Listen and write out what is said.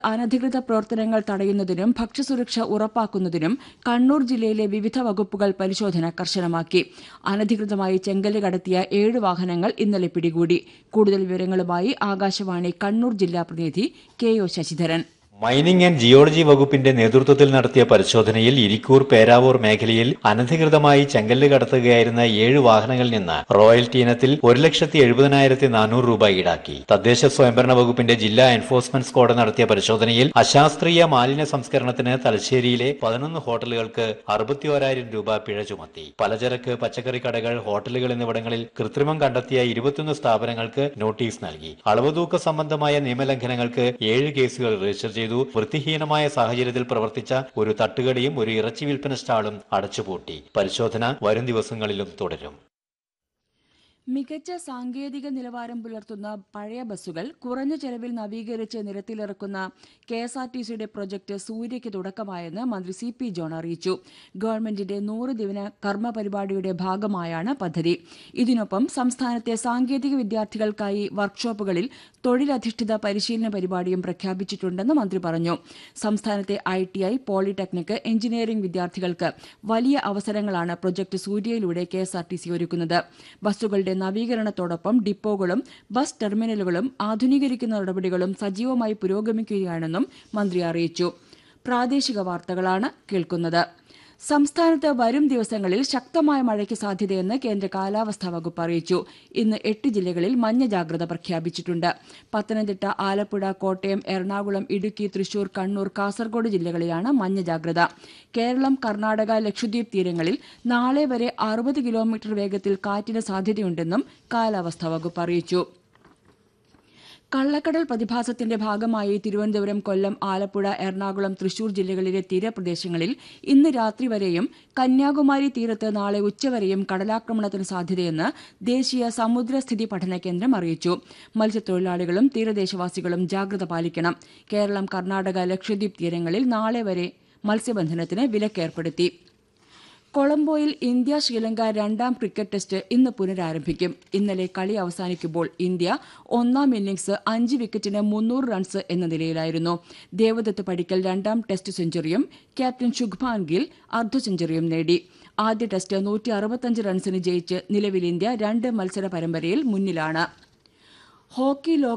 അനധികൃത പ്രവർത്തനങ്ങൾ തടയുന്നതിനും ഭക്ഷ്യസുരക്ഷ ഉറപ്പാക്കുന്നതിനും കണ്ണൂർ ജില്ലയിലെ വിവിധ വകുപ്പുകൾ പരിശോധന കർശനമാക്കി അനധികൃതമായി ചെങ്കല്ല് കടത്തിയ ഏഴ് വാഹനങ്ങൾ ഇന്നലെ പിടികൂടി കൂടുതൽ വിവരങ്ങളുമായി ആകാശവാണി കണ്ണൂർ ജില്ലാ പ്രതിനിധി K O Sasidharan mining and geology വകുപ്പിന്റെ നേതൃത്വത്തിൽ നടത്തിയ പരിശോധനയിൽ ഇരിക്കൂർ പേരാവൂർ മേഖലയിൽ അനധികൃതമായി ചെങ്കല്ല് കടത്തുകയായിരുന്ന ഏഴ് വാഹനങ്ങളിൽ നിന്ന് റോയൽറ്റി ഇനത്തിൽ ഒരു ലക്ഷത്തി എഴുപതിനായിരത്തി നാനൂറ് രൂപ ഈടാക്കി തദ്ദേശ സ്വയംഭരണ വകുപ്പിന്റെ ജില്ലാ എൻഫോഴ്സ്മെന്റ് സ്ക്വാഡ് നടത്തിയ പരിശോധനയിൽ അശാസ്ത്രീയ മാലിന്യ സംസ്കരണത്തിന് തലശ്ശേരിയിലെ പതിനൊന്ന് ഹോട്ടലുകൾക്ക് അറുപത്തിയോരായിരം രൂപ പിഴ ചുമത്തി പലചരക്ക് പച്ചക്കറി കടകൾ ഹോട്ടലുകൾ എന്നിവിടങ്ങളിൽ കൃത്രിമം കണ്ടെത്തിയ ഇരുപത്തിയൊന്ന് സ്ഥാപനങ്ങൾക്ക് നോട്ടീസ് നൽകി അളവുതൂക്ക സംബന്ധമായ നിയമലംഘനങ്ങൾക്ക് ഏഴ് കേസുകൾ രജിസ്റ്റർ ചെയ്തു വൃത്തിഹീനമായ സാഹചര്യത്തിൽ പ്രവർത്തിച്ച ഒരു തട്ടുകടയും ഒരു ഇറച്ചി വിൽപ്പന സ്റ്റാളും അടച്ചുപൂട്ടി പരിശോധന വരും ദിവസങ്ങളിലും തുടരും മികച്ച സാങ്കേതിക നിലവാരം പുലർത്തുന്ന പഴയ ബസ്സുകൾ കുറഞ്ഞ ചെലവിൽ നവീകരിച്ച് നിരത്തിലിറക്കുന്ന കെ എസ് ആർ ടി സിയുടെ പ്രൊജക്ട് സൂര്യയ്ക്ക് തുടക്കമായെന്ന് മന്ത്രി സി പി ജോൺ അറിയിച്ചു ഗവൺമെന്റിന്റെ നൂറ് ദിന കർമ്മ പരിപാടിയുടെ ഭാഗമായാണ് പദ്ധതി ഇതിനൊപ്പം സംസ്ഥാനത്തെ സാങ്കേതിക വിദ്യാർത്ഥികൾക്കായി വർക്ക്ഷോപ്പുകളിൽ തൊഴിലധിഷ്ഠിത പരിശീലന പരിപാടിയും പ്രഖ്യാപിച്ചിട്ടുണ്ടെന്ന് മന്ത്രി പറഞ്ഞു സംസ്ഥാനത്തെ I T I polytechnic engineering വിദ്യാർത്ഥികൾക്ക് വലിയ അവസരങ്ങളാണ് പ്രൊജക്ട് സൂര്യയിലൂടെ K S R T C ഒരുക്കുന്നത് ബസ്സുകളുടെ നവീകരണത്തോടൊപ്പം ഡിപ്പോകളും ബസ് ടെർമിനലുകളും ആധുനീകരിക്കുന്ന നടപടികളും സജീവമായി പുരോഗമിക്കുകയാണെന്നും മന്ത്രി അറിയിച്ചു പ്രാദേശിക വാർത്തകളാണ് കേൾക്കുന്നത് സംസ്ഥാനത്ത് വരും ദിവസങ്ങളിൽ ശക്തമായ മഴയ്ക്ക് സാധ്യതയെന്ന് കേന്ദ്ര കാലാവസ്ഥാ വകുപ്പ് അറിയിച്ചു ഇന്ന് എട്ട് ജില്ലകളിൽ മഞ്ഞ ജാഗ്രത പ്രഖ്യാപിച്ചിട്ടുണ്ട് പത്തനംതിട്ട ആലപ്പുഴ കോട്ടയം എറണാകുളം ഇടുക്കി തൃശൂർ കണ്ണൂർ കാസർഗോഡ് ജില്ലകളിലാണ് മഞ്ഞ ജാഗ്രത കേരളം കർണാടക ലക്ഷദ്വീപ് തീരങ്ങളിൽ നാളെ വരെ അറുപത് കിലോമീറ്റർ വേഗത്തിൽ കാറ്റിന് സാധ്യതയുണ്ടെന്നും കാലാവസ്ഥാ വകുപ്പ് അറിയിച്ചു കള്ളക്കടൽ പ്രതിഭാസത്തിന്റെ ഭാഗമായി തിരുവനന്തപുരം കൊല്ലം ആലപ്പുഴ എറണാകുളം തൃശൂർ ജില്ലകളിലെ തീരപ്രദേശങ്ങളിൽ ഇന്ന് രാത്രി വരെയും കന്യാകുമാരി തീരത്ത് നാളെ ഉച്ചവരെയും കടലാക്രമണത്തിന് സാധ്യതയെന്ന് ദേശീയ സമുദ്രസ്ഥിതി പഠന കേന്ദ്രം അറിയിച്ചു മത്സ്യത്തൊഴിലാളികളും തീരദേശവാസികളും ജാഗ്രത പാലിക്കണം കേരളം കർണാടക ലക്ഷദ്വീപ് തീരങ്ങളിൽ നാളെ വരെ മത്സ്യബന്ധനത്തിന് വിലക്കേർപ്പെടുത്തി കൊളംബോയിൽ ഇന്ത്യ ശ്രീലങ്ക രണ്ടാം ക്രിക്കറ്റ് ടെസ്റ്റ് ഇന്ന് പുനരാരംഭിക്കും ഇന്നലെ കളി അവസാനിക്കുമ്പോൾ ഇന്ത്യ ഒന്നാം ഇന്നിംഗ്സ് അഞ്ച് വിക്കറ്റിന് മുന്നൂറ് റൺസ് എന്ന നിലയിലായിരുന്നു ദേവദത്ത് പടിക്കൽ രണ്ടാം ടെസ്റ്റ് സെഞ്ചുറിയും ക്യാപ്റ്റൻ ശുഭ്മാൻ ഗിൽ അർദ്ധ സെഞ്ചുറിയും നേടി ആദ്യ ടെസ്റ്റ് നൂറ്റി അറുപത്തഞ്ച് റൺസിന് ജയിച്ച് നിലവിൽ ഇന്ത്യ രണ്ട് മത്സര പരമ്പരയിൽ മുന്നിലാണ് ഹോക്കി ലോക